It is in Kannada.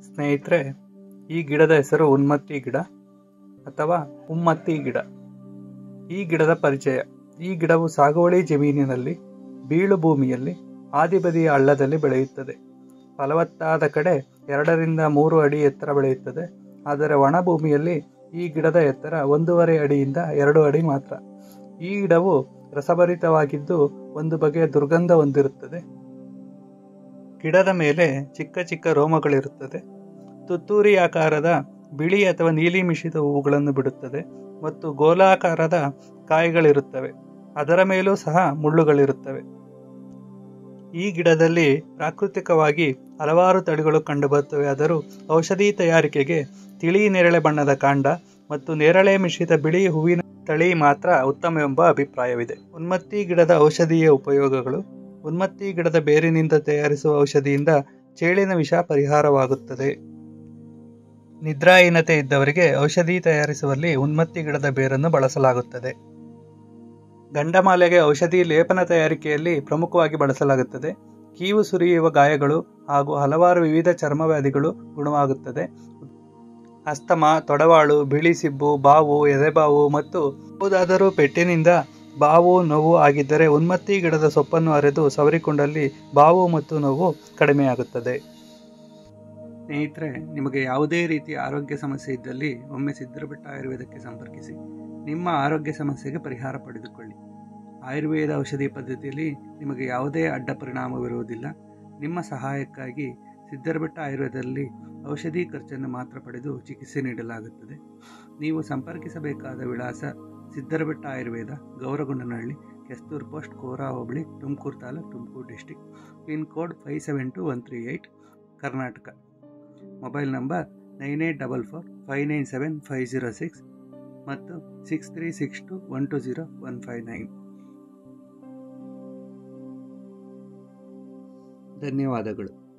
ಸ್ನೇಹಿತರೆ ಈ ಗಿಡದ ಹೆಸರು ಉನ್ಮತ್ತಿ ಗಿಡ ಅಥವಾ ಉಮ್ಮತ್ತಿ ಗಿಡ ಈ ಗಿಡದ ಪರಿಚಯ ಈ ಗಿಡವು ಸಾಗುವಳಿ ಜಮೀನಿನಲ್ಲಿ ಬೀಳು ಭೂಮಿಯಲ್ಲಿ ಆದಿಬದಿಯ ಹಳ್ಳದಲ್ಲಿ ಬೆಳೆಯುತ್ತದೆ ಫಲವತ್ತಾದ ಕಡೆ ಎರಡರಿಂದ ಮೂರು ಅಡಿ ಎತ್ತರ ಬೆಳೆಯುತ್ತದೆ ಆದರೆ ಒಣ ಭೂಮಿಯಲ್ಲಿ ಈ ಗಿಡದ ಎತ್ತರ ಒಂದೂವರೆ ಅಡಿಯಿಂದ ಎರಡು ಅಡಿ ಮಾತ್ರ ಈ ಗಿಡವು ರಸಭರಿತವಾಗಿದ್ದು ಒಂದು ಬಗೆಯ ದುರ್ಗಂಧ ಹೊಂದಿರುತ್ತದೆ ಗಿಡದ ಮೇಲೆ ಚಿಕ್ಕ ಚಿಕ್ಕ ರೋಮಗಳಿರುತ್ತದೆ ತುತ್ತೂರಿ ಆಕಾರದ ಬಿಳಿ ಅಥವಾ ನೀಲಿ ಮಿಶ್ರಿತ ಹೂವುಗಳನ್ನು ಬಿಡುತ್ತದೆ ಮತ್ತು ಗೋಲಾಕಾರದ ಕಾಯಿಗಳಿರುತ್ತವೆ ಅದರ ಮೇಲೂ ಸಹ ಮುಳ್ಳುಗಳಿರುತ್ತವೆ ಈ ಗಿಡದಲ್ಲಿ ಪ್ರಾಕೃತಿಕವಾಗಿ ಹಲವಾರು ತಳಿಗಳು ಕಂಡುಬರುತ್ತವೆ ಆದರೂ ಔಷಧಿ ತಯಾರಿಕೆಗೆ ತಿಳಿ ನೇರಳೆ ಬಣ್ಣದ ಕಾಂಡ ಮತ್ತು ನೇರಳೆ ಮಿಶ್ರಿತ ಬಿಳಿ ಹೂವಿನ ತಳಿ ಮಾತ್ರ ಉತ್ತಮವೆಂಬ ಅಭಿಪ್ರಾಯವಿದೆ ಉನ್ಮತ್ತಿ ಗಿಡದ ಔಷಧೀಯ ಉಪಯೋಗಗಳು ಉನ್ಮತ್ತಿ ಗಿಡದ ಬೇರಿನಿಂದ ತಯಾರಿಸುವ ಔಷಧಿಯಿಂದ ಚೇಳಿನ ವಿಷ ಪರಿಹಾರವಾಗುತ್ತದೆ ನಿದ್ರಾಹೀನತೆ ಇದ್ದವರಿಗೆ ಔಷಧಿ ತಯಾರಿಸುವಲ್ಲಿ ಉನ್ಮತ್ತಿ ಗಿಡದ ಬೇರನ್ನು ಬಳಸಲಾಗುತ್ತದೆ ಗಂಡಮಾಲೆಗೆ ಔಷಧಿ ಲೇಪನ ತಯಾರಿಕೆಯಲ್ಲಿ ಪ್ರಮುಖವಾಗಿ ಬಳಸಲಾಗುತ್ತದೆ ಕೀವು ಸುರಿಯುವ ಗಾಯಗಳು ಹಾಗೂ ಹಲವಾರು ವಿವಿಧ ಚರ್ಮವ್ಯಾಧಿಗಳು ಗುಣವಾಗುತ್ತದೆ ಅಸ್ತಮ ತೊಡವಾಳು ಬಿಳಿ ಸಿಬ್ಬು ಬಾವು ಎದೆಬಾವು ಮತ್ತು ಯಾವುದಾದರೂ ಪೆಟ್ಟಿನಿಂದ ಬಾವು ನೋವು ಆಗಿದ್ದರೆ ಉನ್ಮತ್ತಿ ಗಿಡದ ಸೊಪ್ಪನ್ನು ಅರೆದು ಸವರಿಕೊಂಡಲ್ಲಿ ಬಾವು ಮತ್ತು ನೋವು ಕಡಿಮೆಯಾಗುತ್ತದೆ ಸ್ನೇಹಿತರೆ ನಿಮಗೆ ಯಾವುದೇ ರೀತಿಯ ಆರೋಗ್ಯ ಸಮಸ್ಯೆ ಇದ್ದಲ್ಲಿ ಒಮ್ಮೆ ಸಿದ್ಧರಬೆಟ್ಟ ಆಯುರ್ವೇದಕ್ಕೆ ಸಂಪರ್ಕಿಸಿ ನಿಮ್ಮ ಆರೋಗ್ಯ ಸಮಸ್ಯೆಗೆ ಪರಿಹಾರ ಪಡೆದುಕೊಳ್ಳಿ ಆಯುರ್ವೇದ ಔಷಧಿ ಪದ್ಧತಿಯಲ್ಲಿ ನಿಮಗೆ ಯಾವುದೇ ಅಡ್ಡ ಪರಿಣಾಮವಿರುವುದಿಲ್ಲ ನಿಮ್ಮ ಸಹಾಯಕ್ಕಾಗಿ ಸಿದ್ಧರಬೆಟ್ಟ ಆಯುರ್ವೇದದಲ್ಲಿ ಔಷಧಿ ಖರ್ಚನ್ನು ಮಾತ್ರ ಪಡೆದು ಚಿಕಿತ್ಸೆ ನೀಡಲಾಗುತ್ತದೆ ನೀವು ಸಂಪರ್ಕಿಸಬೇಕಾದ ವಿಳಾಸ ಸಿದ್ಧರಬೆಟ್ಟ ಆಯುರ್ವೇದ ಗೌರಗೊಂಡನಹಳ್ಳಿ ಕೆಸ್ತೂರ್ ಪೋಸ್ಟ್ ಕೋರಾ ಹೋಬಳಿ Tumakuru taluk Tumakuru district pin code five seven two one three eight Karnataka mobile number nine eight double four five nine seven five zero six ಮತ್ತು six three six two one two zero one five nine ಧನ್ಯವಾದಗಳು